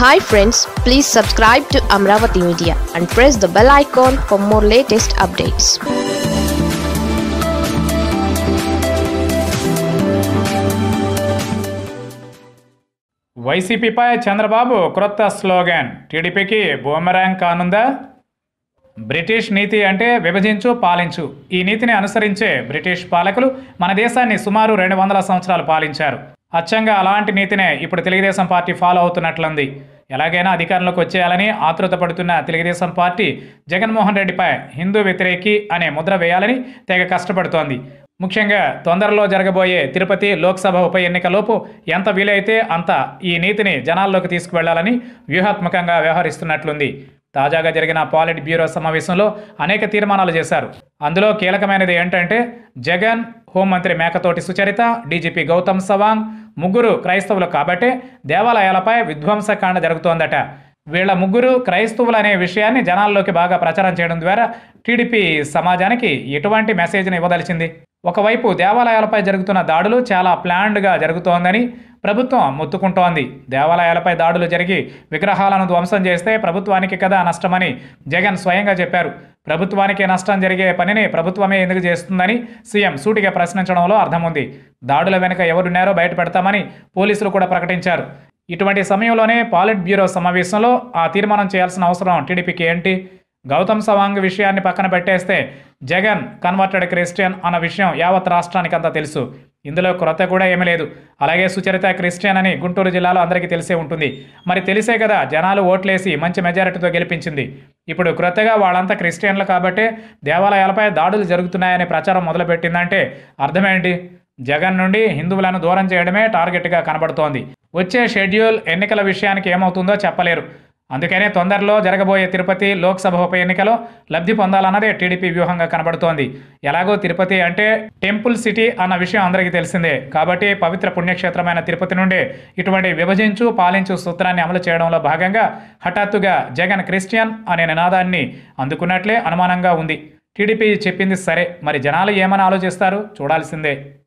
hi friends please subscribe to Amaravati media and press the bell icon for more latest updates వైసీపీపై చంద్రబాబు క్రొత్త slogan టీడీపీకి boomerang కానుందా British నీతి అంటే విభజించు పాలించు ఈ నీతిని అనుసరించే బ్రిటిష్ పాలకులు మన దేశాన్ని సుమారు రెండు వందల సంవత్సరాలు పాలించారు అచ్చంగా అలాంటి నీతినే ఇప్పుడు తెలుగుదేశం పార్టీ ఫాలో అవుతున్నట్లుంది ఎలాగైనా అధికారంలోకి వచ్చేయాలని ఆతృత పడుతున్న తెలుగుదేశం పార్టీ జగన్మోహన్ రెడ్డిపై హిందూ వ్యతిరేకి అనే ముద్ర వేయాలని తెగ కష్టపడుతోంది ముఖ్యంగా తొందరలో జరగబోయే తిరుపతి లోక్సభ ఉప ఎన్నికలోపు ఎంత వీలైతే అంత ఈ నీతిని జనాల్లోకి తీసుకువెళ్లాలని వ్యూహాత్మకంగా వ్యవహరిస్తున్నట్లుంది తాజాగా జరిగిన పాలిట్ బ్యూరో సమావేశంలో అనేక తీర్మానాలు చేశారు అందులో కీలకమైనది ఏంటంటే జగన్ హోంమంత్రి మేకతోటి సుచరిత డీజీపీ గౌతమ్ సవాంగ్ ముగ్గురు క్రైస్తవులు కాబట్టే దేవాలయాలపై విధ్వంసకాండ జరుగుతోందట వీళ్ళ ముగ్గురు క్రైస్తవులు అనే విషయాన్ని జనాల్లోకి బాగా ప్రచారం చేయడం ద్వారా టీడీపీ సమాజానికి ఎటువంటి మెసేజ్ని ఇవ్వదలిచింది ఒకవైపు దేవాలయాలపై జరుగుతున్న దాడులు చాలా ప్లాన్డ్గా జరుగుతోందని ప్రభుత్వం మొత్తుకుంటోంది దేవాలయాలపై దాడులు జరిగి విగ్రహాలను ధ్వంసం చేస్తే ప్రభుత్వానికి కదా నష్టమని జగన్ స్వయంగా చెప్పారు ప్రభుత్వానికి నష్టం జరిగే పనిని ప్రభుత్వమే ఎందుకు చేస్తుందని సీఎం సూటిగా ప్రశ్నించడంలో అర్థం ఉంది దాడుల వెనుక ఎవరున్నారో బయట పెడతామని పోలీసులు కూడా ప్రకటించారు ఇటువంటి సమయంలోనే పాలిట్ బ్యూరో సమావేశంలో ఆ తీర్మానం చేయాల్సిన అవసరం టీడీపీకి ఏంటి గౌతమ్ సవాంగ్ విషయాన్ని పక్కన పెట్టేస్తే జగన్ కన్వర్టెడ్ క్రిస్టియన్ అన్న విషయం యావత్ రాష్ట్రానికి అంతా తెలుసు ఇందులో కొరత కూడా ఏమీ లేదు అలాగే సుచరిత క్రిస్టియన్ అని గుంటూరు జిల్లాలో అందరికీ తెలిసే ఉంటుంది మరి తెలిసే కదా జనాలు ఓట్లేసి మంచి మెజారిటీతో గెలిపించింది ఇప్పుడు క్రొత్తగా వాళ్ళంతా క్రిస్టియన్లు కాబట్టే దేవాలయాలపై దాడులు జరుగుతున్నాయనే ప్రచారం మొదలుపెట్టిందంటే అర్థమేంటి జగన్ నుండి హిందువులను దూరం చేయడమే టార్గెట్గా కనబడుతోంది వచ్చే షెడ్యూల్ ఎన్నికల విషయానికి ఏమవుతుందో చెప్పలేరు అందుకనే తొందరలో జరగబోయే తిరుపతి లోక్సభ ఉప ఎన్నికలో లబ్ధి పొందాలన్నదే టీడీపీ వ్యూహంగా కనబడుతోంది ఎలాగో తిరుపతి అంటే టెంపుల్ సిటీ అన్న విషయం అందరికీ తెలిసిందే కాబట్టి పవిత్ర పుణ్యక్షేత్రమైన తిరుపతి నుండే ఇటువంటి విభజించు పాలించు సూత్రాన్ని అమలు చేయడంలో భాగంగా హఠాత్తుగా జగన్ క్రిస్టియన్ అనే నినాదాన్ని అందుకున్నట్లే అనుమానంగా ఉంది టీడీపీ చెప్పింది సరే మరి జనాలు ఏమని ఆలోచిస్తారు చూడాల్సిందే